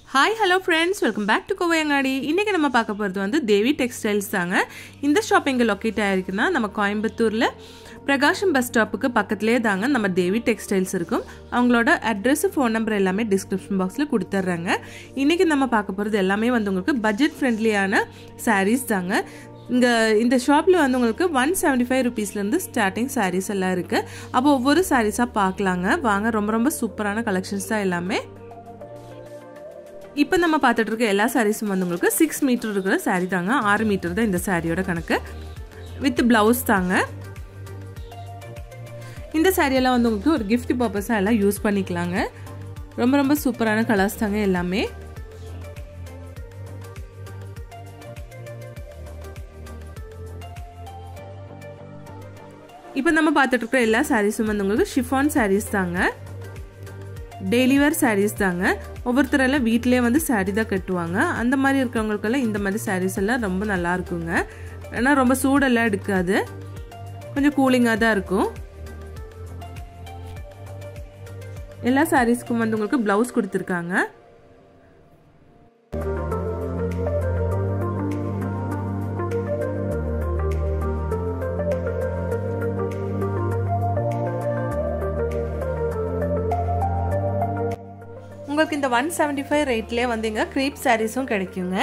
hi hello friends welcome back to Kovaiyangadi இன்றைக்கி நம்ம பார்க்க போகிறது வந்து தேவி டெக்ஸ்டைல்ஸ் தாங்க இந்த ஷாப் எங்கே லொக்கேட் ஆகிருக்குன்னா நம்ம கோயம்புத்தூரில் பிரகாஷம் பஸ் ஸ்டாப்புக்கு பக்கத்துலேயே தாங்க நம்ம தேவி டெக்ஸ்டைல்ஸ் இருக்கும் அவங்களோட அட்ரஸ் ஃபோன் நம்பர் எல்லாமே டிஸ்கிரிப்ஷன் பாக்ஸில் கொடுத்துட்றாங்க இன்றைக்கி நம்ம பார்க்க போகிறது எல்லாமே வந்து உங்களுக்கு பட்ஜெட் ஃப்ரெண்ட்லியான சாரீஸ் தாங்க இங்கே இந்த ஷாப்பில் வந்து உங்களுக்கு ஒன் செவன்ட்டி ஃபைவ் ருபீஸ்லேருந்து ஸ்டார்டிங் சாரீஸ் எல்லாம் இருக்குது அப்போ ஒவ்வொரு சாரீஸாக பார்க்கலாங்க வாங்க ரொம்ப ரொம்ப சூப்பரான கலெக்ஷன்ஸ் தான் எல்லாமே இப்போ நம்ம பார்த்துட்டு இருக்க எல்லா சாரீஸும் வந்து உங்களுக்கு சிக்ஸ் மீட்டர் இருக்கிற சாரீ தாங்க ஆறு மீட்டர் தான் இந்த சாரியோட கணக்கு வித் ப்ளவுஸ் தாங்க இந்த சாரியெல்லாம் வந்து உங்களுக்கு ஒரு கிஃப்ட் பர்பஸாக எல்லாம் யூஸ் பண்ணிக்கலாங்க ரொம்ப ரொம்ப சூப்பரான கலர்ஸ் தாங்க எல்லாமே இப்போ நம்ம பார்த்துட்டு இருக்கிற எல்லா சாரீஸும் வந்து உங்களுக்கு ஷிஃபான் சாரீஸ் தாங்க டெய்லி வேர் சாரீஸ் தாங்க ஒவ்வொருத்தரெல்லாம் வீட்டிலே வந்து சாரீ தான் கட்டுவாங்க அந்த மாதிரி இருக்கிறவங்களுக்கெல்லாம் இந்த மாதிரி சாரீஸ் எல்லாம் ரொம்ப நல்லா இருக்குங்க ஏன்னா ரொம்ப சூடெல்லாம் எடுக்காது கொஞ்சம் கூலிங்காக தான் இருக்கும் எல்லா சாரீஸ்க்கும் வந்து உங்களுக்கு ப்ளவுஸ் கொடுத்துருக்காங்க உங்களுக்கு இந்த ஒன் செவன்டி ஃபைவ் ரேட்லேயே வந்து இங்கே க்ரீப் சாரீஸும் கிடைக்குங்க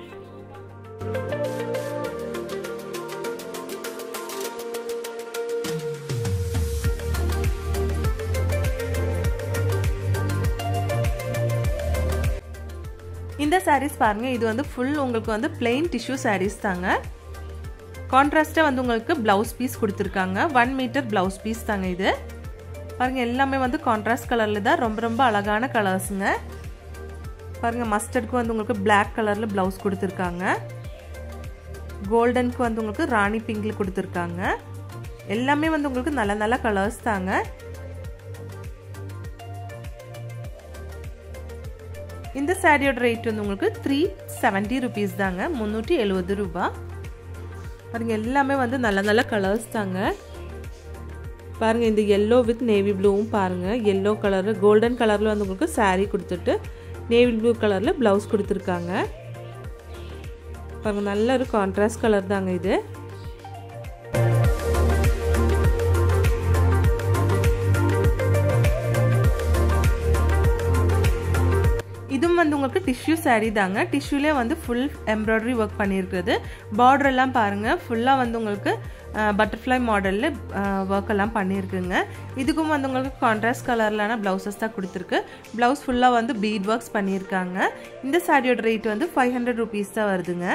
இந்த சாரீஸ் பாருங்கள் இது வந்து ஃபுல் உங்களுக்கு வந்து பிளெயின் டிஷ்யூ சாரீஸ் தாங்க கான்ட்ராஸ்டாக வந்து உங்களுக்கு ப்ளவுஸ் பீஸ் கொடுத்துருக்காங்க ஒன் மீட்டர் ப்ளவுஸ் பீஸ் தாங்க இது பாருங்கள் எல்லாமே வந்து கான்ட்ராஸ்ட் கலரில் தான் ரொம்ப ரொம்ப அழகான கலர்ஸுங்க பாருங்கள் மஸ்டர்டுக்கு வந்து உங்களுக்கு பிளாக் கலரில் ப்ளவுஸ் கொடுத்துருக்காங்க கோல்டனுக்கு வந்து உங்களுக்கு ராணி பிங்கில் கொடுத்துருக்காங்க எல்லாமே வந்து உங்களுக்கு நல்ல நல்ல கலர்ஸ் தாங்க இந்த சாரியோட ரேட் வந்து உங்களுக்கு த்ரீ செவன்ட்டி ருபீஸ் தாங்க முந்நூற்றி எழுபது ரூபா பாருங்க எல்லாமே வந்து நல்ல நல்ல கலர்ஸ் தாங்க பாருங்க இந்த எல்லோ வித் நேவி ப்ளூவும் பாருங்க எல்லோ கலர் கோல்டன் கலரில் வந்து உங்களுக்கு சாரீ கொடுத்துட்டு நேவி ப்ளூ கலரில் ப்ளவுஸ் கொடுத்துருக்காங்க பாருங்க நல்ல ஒரு கான்ட்ராஸ்ட் கலர் தாங்க இது இதுவும் வந்து உங்களுக்கு டிஷ்யூ சாரீ தாங்க டிஷ்யூலே வந்து ஃபுல் எம்ப்ராய்டரி ஒர்க் பண்ணியிருக்குது பார்டர் எல்லாம் பாருங்கள் ஃபுல்லாக வந்து உங்களுக்கு பட்டர்ஃப்ளை மாடலில் ஒர்க் எல்லாம் பண்ணியிருக்குங்க இதுக்கும் வந்து உங்களுக்கு கான்ட்ராஸ்ட் கலர்லான ப்ளவுசஸ் தான் கொடுத்துருக்கு ப்ளவுஸ் ஃபுல்லாக வந்து பீட் ஒர்க்ஸ் பண்ணியிருக்காங்க இந்த சாரியோட ரேட் வந்து ஃபைவ் ஹண்ட்ரட் ருபீஸ் தான் வருதுங்க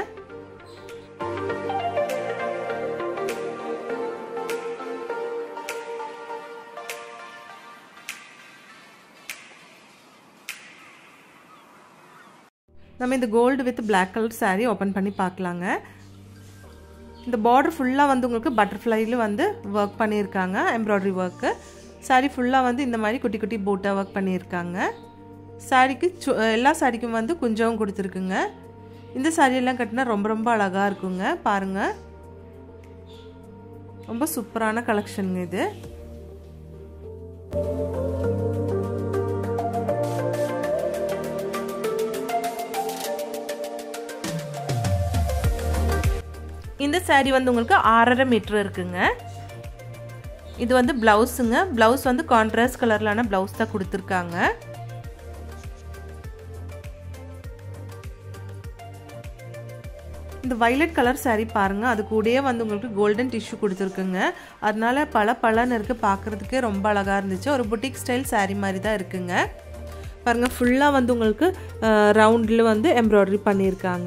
நம்ம இந்த gold with black colour saree open பண்ணி பார்க்கலாங்க இந்த பார்டர் ஃபுல்லாக வந்து உங்களுக்கு பட்டர்ஃப்ளைல வந்து ஒர்க் பண்ணியிருக்காங்க எம்ப்ராய்டரி ஒர்க்கு சாரீ ஃபுல்லாக வந்து இந்த மாதிரி குட்டி குட்டி போட்டாக ஒர்க் பண்ணியிருக்காங்க சாரீக்கு எல்லா சாரிக்கும் வந்து குஞ்சவும் கொடுத்துருக்குங்க இந்த சாரியெல்லாம் கட்டினா ரொம்ப ரொம்ப அழகாக இருக்குங்க பாருங்கள் ரொம்ப சூப்பரான கலெக்ஷனுங்க இது இந்த சாரீ வந்து உங்களுக்கு ஆறரை மீட்டர் இருக்குங்க இது வந்து ப்ளவுஸுங்க ப்ளவுஸ் வந்து கான்ட்ராஸ்ட் கலர்லான ப்ளவுஸ் தான் கொடுத்துருக்காங்க இந்த வைலட் கலர் சாரீ பாருங்கள் அது கூடயே வந்து உங்களுக்கு கோல்டன் டிஷ்யூ கொடுத்துருக்குங்க அதனால பல பலன்னு இருக்குது பார்க்குறதுக்கே ரொம்ப அழகாக இருந்துச்சு ஒரு புட்டிக் ஸ்டைல் சாரீ மாதிரி தான் இருக்குங்க பாருங்கள் ஃபுல்லாக வந்து உங்களுக்கு ரவுண்டில் வந்து எம்ப்ராய்டரி பண்ணியிருக்காங்க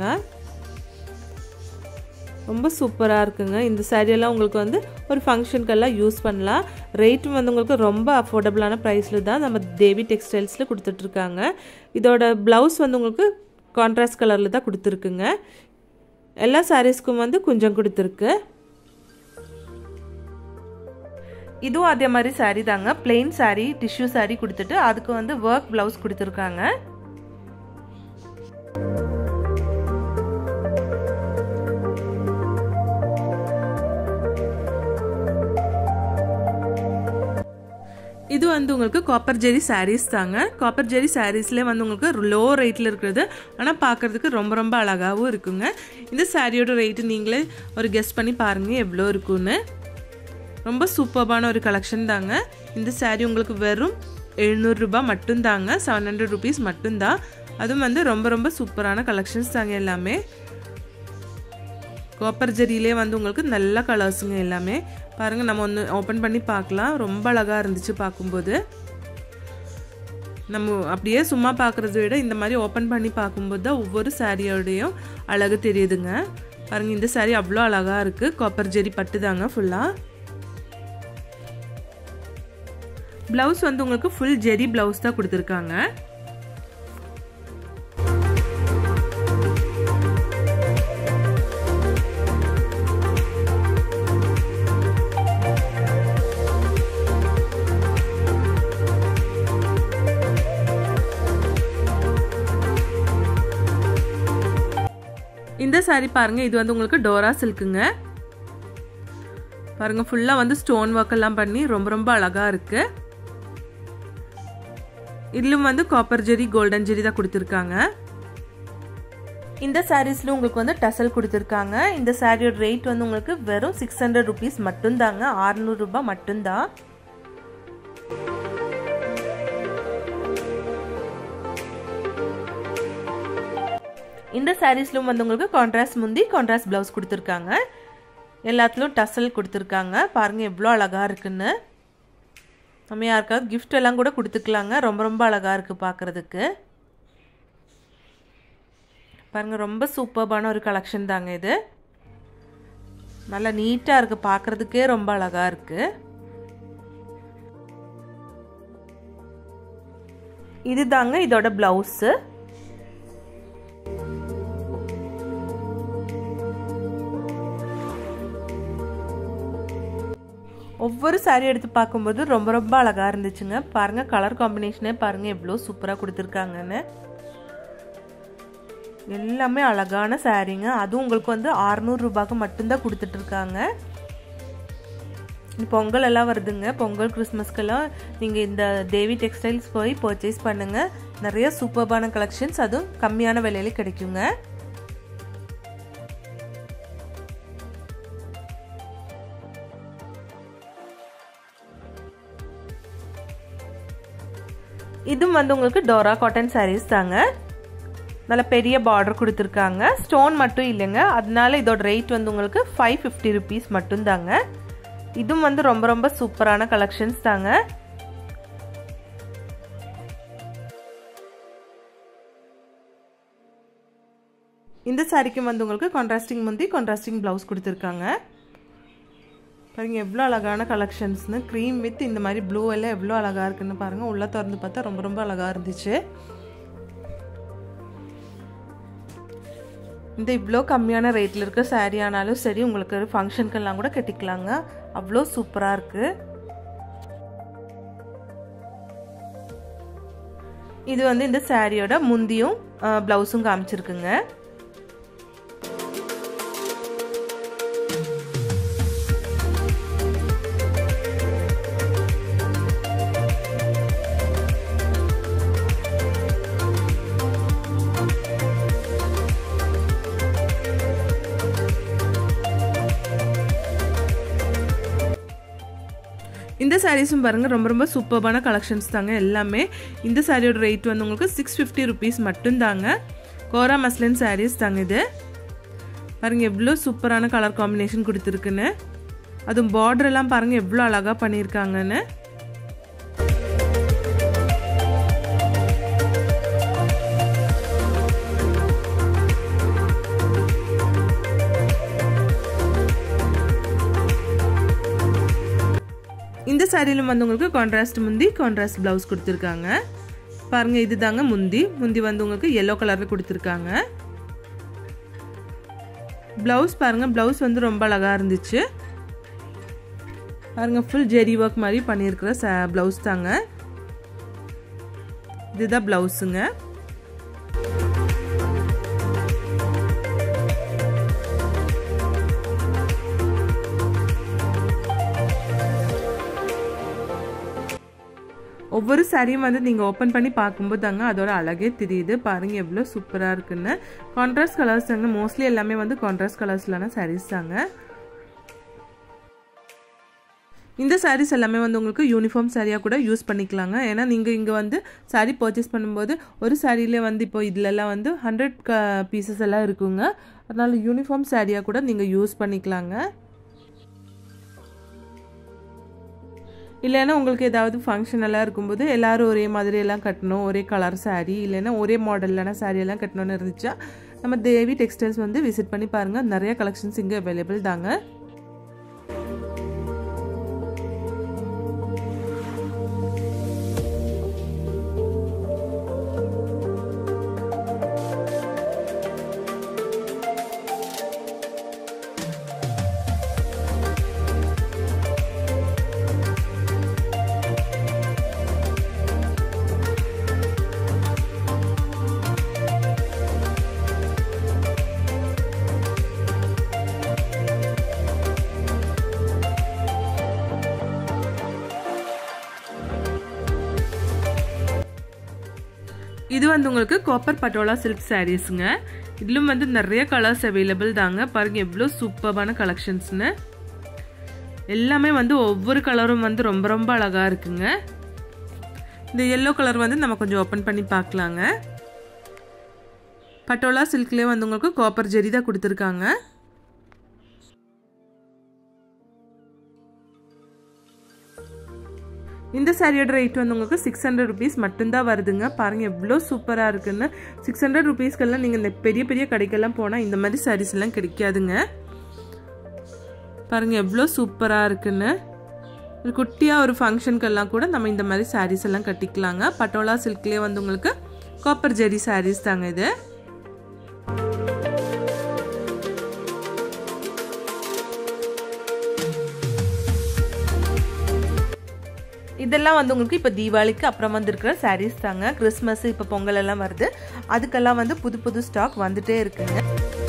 ரொம்ப சூப்பராக இருக்குங்க இந்த சாரியெல்லாம் உங்களுக்கு வந்து ஒரு ஃபங்க்ஷனுக்கெல்லாம் யூஸ் பண்ணலாம் ரேட்டும் வந்து உங்களுக்கு ரொம்ப அஃபோர்டபுளான ப்ரைஸில் தான் நம்ம தேவி டெக்ஸ்டைல்ஸில் கொடுத்துட்ருக்காங்க இதோட ப்ளவுஸ் வந்து உங்களுக்கு கான்ட்ராஸ்ட் கலரில் தான் கொடுத்துருக்குங்க எல்லா சாரீஸ்க்கும் வந்து கொஞ்சம் கொடுத்துருக்கு இதுவும் அதே மாதிரி சாரீ தாங்க பிளெயின் சாரீ டிஷ்யூ சாரீ கொடுத்துட்டு அதுக்கு வந்து ஒர்க் ப்ளவுஸ் கொடுத்துருக்காங்க இது வந்து உங்களுக்கு காப்பர் ஜெரி சாரீஸ் தாங்க காப்பர் ஜெரி சாரீஸ்லேயே வந்து உங்களுக்கு லோ ரேட்டில் இருக்கிறது ஆனால் பார்க்குறதுக்கு ரொம்ப ரொம்ப அழகாகவும் இருக்குங்க இந்த சாரியோட ரேட்டு நீங்களே ஒரு கெஸ்ட் பண்ணி பாருங்கள் எவ்வளோ இருக்குன்னு ரொம்ப சூப்பர்பான ஒரு கலெக்ஷன் தாங்க இந்த சாரீ உங்களுக்கு வெறும் எழுநூறுரூபா மட்டும்தாங்க செவன் ஹண்ட்ரட் ருபீஸ் மட்டும்தான் அதுவும் வந்து ரொம்ப ரொம்ப சூப்பரான கலெக்ஷன்ஸ் தாங்க எல்லாமே காப்பர் ஜெரியிலே வந்து உங்களுக்கு நல்ல கலர்ஸுங்க எல்லாமே பாருங்கள் நம்ம ஒன்று ஓப்பன் பண்ணி பார்க்கலாம் ரொம்ப அழகாக இருந்துச்சு பார்க்கும்போது நம்ம அப்படியே சும்மா பார்க்குறத விட இந்த மாதிரி ஓப்பன் பண்ணி பார்க்கும்போது தான் ஒவ்வொரு சாரியோடையும் அழகு தெரியுதுங்க பாருங்கள் இந்த சாரீ அவ்வளோ அழகாக இருக்குது காப்பர் ஜெரி பட்டு தாங்க ஃபுல்லாக ப்ளவுஸ் வந்து உங்களுக்கு ஃபுல் ஜெரி ப்ளவுஸ் தான் கொடுத்துருக்காங்க இந்த சாரீ பாருங்க இது வந்து உங்களுக்கு டோரா சில்க்குங்க பாருங்க ஃபுல்லா வந்து ஸ்டோன் ஒர்க் எல்லாம் பண்ணி ரொம்ப ரொம்ப அழகா இருக்கு இதுலும் வந்து காப்பர் ஜெரி கோல்டன் ஜெரி தான் கொடுத்துருக்காங்க இந்த சாரீஸ்ல உங்களுக்கு வந்து டசல் கொடுத்துருக்காங்க இந்த சாரியோட ரேட் வந்து உங்களுக்கு வெறும் சிக்ஸ் ஹண்ட்ரட் ருபீஸ் மட்டும்தாங்க ஆறுநூறு ரூபாய் மட்டும்தான் இந்த சாரீஸ்லும் வந்து உங்களுக்கு கான்ட்ராஸ்ட் முந்தி கான்ட்ராஸ்ட் ப்ளவுஸ் கொடுத்துருக்காங்க எல்லாத்துலேயும் டசல் கொடுத்துருக்காங்க பாருங்கள் எவ்வளோ அழகாக இருக்குன்னு நம்ம யாருக்காவது கிஃப்ட் எல்லாம் கூட கொடுத்துக்கலாங்க ரொம்ப ரொம்ப அழகாக இருக்குது பார்க்குறதுக்கு பாருங்கள் ரொம்ப சூப்பர்பான ஒரு கலெக்ஷன் தாங்க இது நல்லா நீட்டாக இருக்குது பார்க்குறதுக்கே ரொம்ப அழகாக இருக்குது இது தாங்க இதோட ப்ளவுஸு ஒவ்வொரு சாரீ எடுத்து பார்க்கும்போது ரொம்ப ரொம்ப அழகாக இருந்துச்சுங்க பாருங்கள் கலர் காம்பினேஷனே பாருங்கள் எவ்வளோ சூப்பராக கொடுத்துருக்காங்கன்னு எல்லாமே அழகான சாரீங்க அதுவும் உங்களுக்கு வந்து அறநூறுரூபாய்க்கு மட்டும்தான் கொடுத்துட்ருக்காங்க பொங்கல் எல்லாம் வருதுங்க பொங்கல் கிறிஸ்மஸ்க்கெல்லாம் நீங்கள் இந்த தேவி டெக்ஸ்டைல்ஸ் போய் பர்ச்சேஸ் பண்ணுங்கள் நிறைய சூப்பர்பான கலெக்ஷன்ஸ் அதுவும் கம்மியான விலையில கிடைக்குங்க இதுவும் வந்து உங்களுக்கு டோரா காட்டன் சாரீஸ் தாங்க நல்ல பெரிய பார்டர் கொடுத்துருக்காங்க ஸ்டோன் மட்டும் இல்லைங்க அதனால இதோட ரேட் வந்து உங்களுக்கு ஃபைவ் ஃபிஃப்டி ருபீஸ் மட்டும்தாங்க இதுவும் வந்து ரொம்ப ரொம்ப சூப்பரான கலெக்ஷன்ஸ் தாங்க இந்த சாரிக்கும் வந்து உங்களுக்கு கான்ட்ராஸ்டிங் முந்தி கான்ட்ராஸ்டிங் ப்ளவுஸ் கொடுத்துருக்காங்க பாருங்கள் எவ்வளோ அழகான கலெக்ஷன்ஸ்னு க்ரீம் வித் இந்த மாதிரி ப்ளூ எல்லாம் எவ்வளோ அழகாக இருக்குன்னு பாருங்கள் உள்ளே திறந்து பார்த்தா ரொம்ப ரொம்ப அழகாக இருந்துச்சு இந்த இவ்வளோ கம்மியான ரேட்டில் இருக்க சாரீ ஆனாலும் சரி உங்களுக்கு ஒரு ஃபங்க்ஷனுக்கெல்லாம் கூட கட்டிக்கலாங்க அவ்வளோ சூப்பராக இருக்குது இது வந்து இந்த சாரியோட முந்தியும் ப்ளவுஸும் காமிச்சிருக்குங்க இந்த சாரீஸும் பாருங்கள் ரொம்ப ரொம்ப சூப்பர்பான கலெக்ஷன்ஸ் தாங்க எல்லாமே இந்த சாரியோட ரேட் வந்து உங்களுக்கு சிக்ஸ் ஃபிஃப்டி ருபீஸ் மட்டும்தாங்க கோரா மஸ்லின் சாரீஸ் தாங்க இது பாருங்கள் எவ்வளோ சூப்பரான கலர் காம்பினேஷன் கொடுத்துருக்குன்னு அதுவும் பார்டர் எல்லாம் பாருங்கள் எவ்வளோ அழகாக பண்ணியிருக்காங்கன்னு இந்த சாரியிலும் வந்து உங்களுக்கு கான்ட்ராஸ்ட் முந்தி கான்ட்ராஸ்ட் ப்ளவுஸ் கொடுத்துருக்காங்க பாருங்கள் இது தாங்க முந்தி முந்தி வந்து உங்களுக்கு எல்லோ கலரில் கொடுத்துருக்காங்க ப்ளவுஸ் பாருங்கள் ப்ளவுஸ் வந்து ரொம்ப அழகாக இருந்துச்சு பாருங்கள் ஃபுல் ஜெரி ஒர்க் மாதிரி பண்ணியிருக்கிற ச ப்ளவுஸ் தாங்க இதுதான் ப்ளவுஸுங்க ஒவ்வொரு சாரியும் வந்து நீங்கள் ஓப்பன் பண்ணி பார்க்கும்போது தாங்க அதோட அழகே தெரியுது பாருங்கள் எவ்வளோ சூப்பராக இருக்குன்னு கான்ட்ராஸ்ட் கலர்ஸ் தாங்க மோஸ்ட்லி எல்லாமே வந்து கான்ட்ராஸ்ட் கலர்ஸ்லான சாரீஸ் தாங்க இந்த சாரீஸ் எல்லாமே வந்து உங்களுக்கு யூனிஃபார்ம் சாரியாக கூட யூஸ் பண்ணிக்கலாங்க ஏன்னா நீங்கள் இங்கே வந்து சாரீ பர்ச்சேஸ் பண்ணும்போது ஒரு சாரியிலே வந்து இப்போ இதிலெல்லாம் வந்து ஹண்ட்ரட் க பீசஸ் எல்லாம் இருக்குங்க அதனால் யூனிஃபார்ம் சாரியாக கூட நீங்கள் யூஸ் பண்ணிக்கலாங்க இல்லைன்னா உங்களுக்கு ஏதாவது ஃபங்க்ஷன் எல்லாம் இருக்கும்போது எல்லோரும் ஒரே மாதிரி எல்லாம் கட்டணும் ஒரே கலர் சாரீ இல்லைன்னா ஒரே மாடல்லான சாரீ எல்லாம் கட்டணும்னு இருந்துச்சா நம்ம தேவி டெக்ஸ்டைல்ஸ் வந்து விசிட் பண்ணி பாருங்கள் நிறைய கலெக்ஷன்ஸ் இங்கே அவைலபிள் தாங்க இது வந்து உங்களுக்கு காப்பர் பட்டோலா சில்க் சாரீஸுங்க இதிலும் வந்து நிறைய கலர்ஸ் அவைலபிள் தாங்க பாருங்க எவ்வளோ சூப்பர்பான கலெக்ஷன்ஸ்னு எல்லாமே வந்து ஒவ்வொரு கலரும் வந்து ரொம்ப ரொம்ப அழகாக இருக்குங்க இந்த எல்லோ கலர் வந்து நம்ம கொஞ்சம் ஓப்பன் பண்ணி பார்க்கலாங்க பட்டோலா சில்க்லேயே வந்து உங்களுக்கு காப்பர் ஜெரி தான் கொடுத்துருக்காங்க இந்த சாரியோட ரேட் வந்து உங்களுக்கு சிக்ஸ் ஹண்ட்ரட் ருபீஸ் மட்டும்தான் வருதுங்க பாருங்கள் எவ்வளோ சூப்பராக இருக்குன்னு சிக்ஸ் ஹண்ட்ரட் ருபீஸ்க்கெல்லாம் நீங்கள் இந்த பெரிய பெரிய கடைக்கெல்லாம் போனால் இந்த மாதிரி சாரீஸ் எல்லாம் கிடைக்காதுங்க பாருங்கள் எவ்வளோ சூப்பராக இருக்குன்னு ஒரு குட்டியாக ஒரு ஃபங்க்ஷனுக்கெல்லாம் கூட நம்ம இந்த மாதிரி சாரீஸ் எல்லாம் கட்டிக்கலாங்க பட்டோலா சில்க்லேயே வந்து உங்களுக்கு காப்பர் ஜெரி சாரீஸ் தாங்க இது இதெல்லாம் வந்து உங்களுக்கு இப்போ தீபாவளிக்கு அப்புறம் வந்துருக்கிற சாரீஸ் தாங்க கிறிஸ்மஸ் இப்போ பொங்கல் எல்லாம் வருது அதுக்கெல்லாம் வந்து புது புது ஸ்டாக் வந்துட்டே இருக்குங்க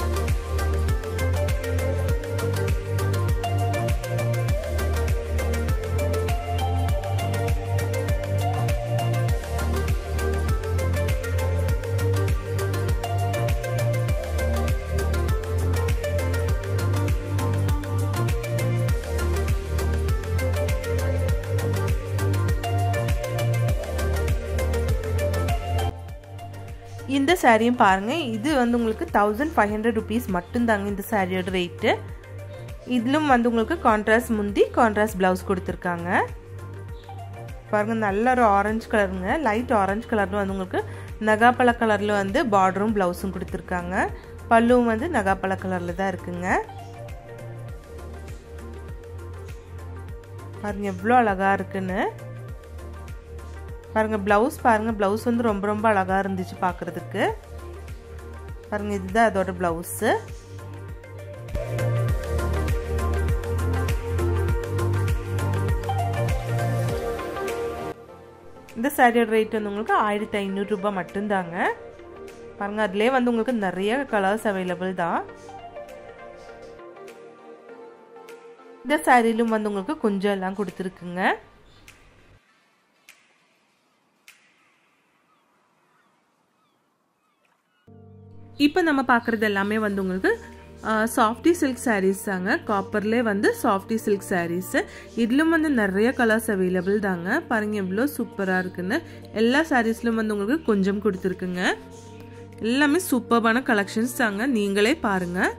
இந்த சாரியும் பாருங்கள் இது வந்து உங்களுக்கு தௌசண்ட் ஃபைவ் ஹண்ட்ரட் ருபீஸ் மட்டும்தாங்க இந்த சாரியோட ரேட்டு இதிலும் வந்து உங்களுக்கு கான்ட்ராஸ்ட் முந்தி கான்ட்ராஸ்ட் ப்ளவுஸ் கொடுத்துருக்காங்க பாருங்கள் நல்ல ஒரு ஆரஞ்சு கலருங்க லைட் ஆரஞ்சு கலரில் வந்து உங்களுக்கு நகாப்பழ கலரில் வந்து பார்டரும் ப்ளவுஸும் கொடுத்துருக்காங்க பல்லுவும் வந்து நகாப்பழ கலரில் தான் இருக்குங்க பாருங்கள் எவ்வளோ அழகாக இருக்குன்னு பாருங்கள் ப்ளவுஸ் பாருங்கள் ப்ளவுஸ் வந்து ரொம்ப ரொம்ப அழகாக இருந்துச்சு பார்க்குறதுக்கு பாருங்கள் இதுதான் அதோட ப்ளவுஸு இந்த சாரியோட ரேட் வந்து உங்களுக்கு ஆயிரத்தி ஐநூறுரூபா மட்டும்தாங்க பாருங்கள் அதுலேயே வந்து உங்களுக்கு நிறைய கலர்ஸ் அவைலபிள் தான் இந்த சாரியிலும் வந்து உங்களுக்கு கொஞ்சம் எல்லாம் கொடுத்துருக்குங்க இப்போ நம்ம பார்க்குறது எல்லாமே வந்து உங்களுக்கு சாஃப்டி சில்க் சாரீஸ் தாங்க காப்பர்லேயே வந்து சாஃப்டி சில்க் சாரீஸு இதிலும் வந்து நிறைய கலர்ஸ் அவைலபிள் தாங்க பாருங்கள் எவ்வளோ சூப்பராக இருக்குன்னு எல்லா சாரீஸ்லையும் வந்து உங்களுக்கு கொஞ்சம் கொடுத்துருக்குங்க எல்லாமே சூப்பர்பான கலெக்ஷன்ஸ் தாங்க நீங்களே பாருங்கள்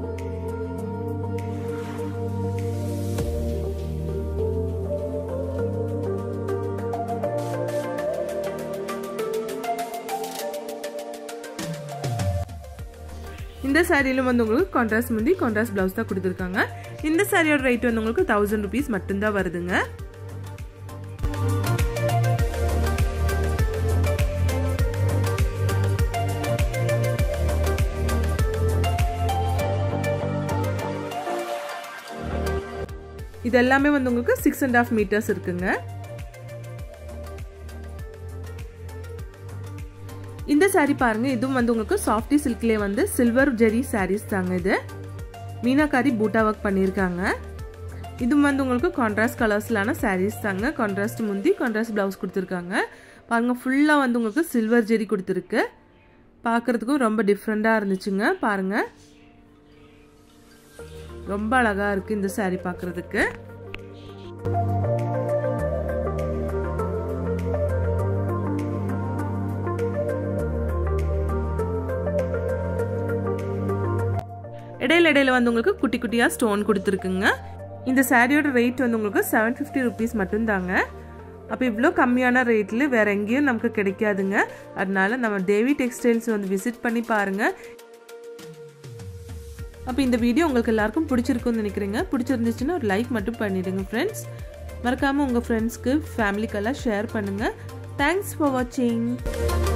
இந்த சாரியிலும் வந்து உங்களுக்கு கான்ட்ராஸ்ட் முந்தி கான்ட்ராஸ்ட் ப்ளவுஸ் தான் கொடுத்துருக்காங்க இந்த சாரியோட ரேட் வந்து உங்களுக்கு தௌசண்ட் ருபீஸ் மட்டும்தான் வருதுங்க இது எல்லாமே வந்து உங்களுக்கு சிக்ஸ் அண்ட் ஆஃப் மீட்டர்ஸ் இருக்குங்க இந்த சாரீ பாருங்க இதுவும் வந்து உங்களுக்கு சாஃப்டி சில்க்லேயே வந்து சில்வர் ஜெரி சாரீஸ் தாங்க இது மீனாக்காரி பூட்டா ஒர்க் பண்ணியிருக்காங்க இது வந்து உங்களுக்கு கான்ட்ராஸ்ட் கலர்ஸ்லான சாரீஸ் தாங்க கான்ட்ராஸ்ட் முந்தி கான்ட்ராஸ்ட் ப்ளவுஸ் கொடுத்துருக்காங்க பாருங்கள் ஃபுல்லாக வந்து உங்களுக்கு சில்வர் ஜெரி கொடுத்துருக்கு பார்க்குறதுக்கும் ரொம்ப டிஃப்ரெண்ட்டாக இருந்துச்சுங்க பாருங்கள் ரொம்ப அழகாக இருக்குது இந்த சாரீ பார்க்குறதுக்கு இடையில இடையில வந்து உங்களுக்கு குட்டி குட்டியாக ஸ்டோன் கொடுத்துருக்குங்க இந்த சாரியோட ரேட் வந்து உங்களுக்கு செவன் ஃபிஃப்டி ருபீஸ் மட்டும்தாங்க அப்போ இவ்வளோ கம்மியான ரேட்டில் வேறு எங்கேயும் நமக்கு கிடைக்காதுங்க அதனால நம்ம தேவி டெக்ஸ்டைல்ஸ் வந்து விசிட் பண்ணி பாருங்கள் அப்போ இந்த வீடியோ உங்களுக்கு எல்லாருக்கும் பிடிச்சிருக்குன்னு நினைக்கிறேங்க பிடிச்சிருந்துச்சுன்னா ஒரு லைக் மட்டும் பண்ணிவிடுங்க ஃப்ரெண்ட்ஸ் மறக்காமல் உங்கள் ஃப்ரெண்ட்ஸ்க்கு ஃபேமிலிக்கெல்லாம் ஷேர் பண்ணுங்கள் தேங்க்ஸ் ஃபார் வாட்சிங்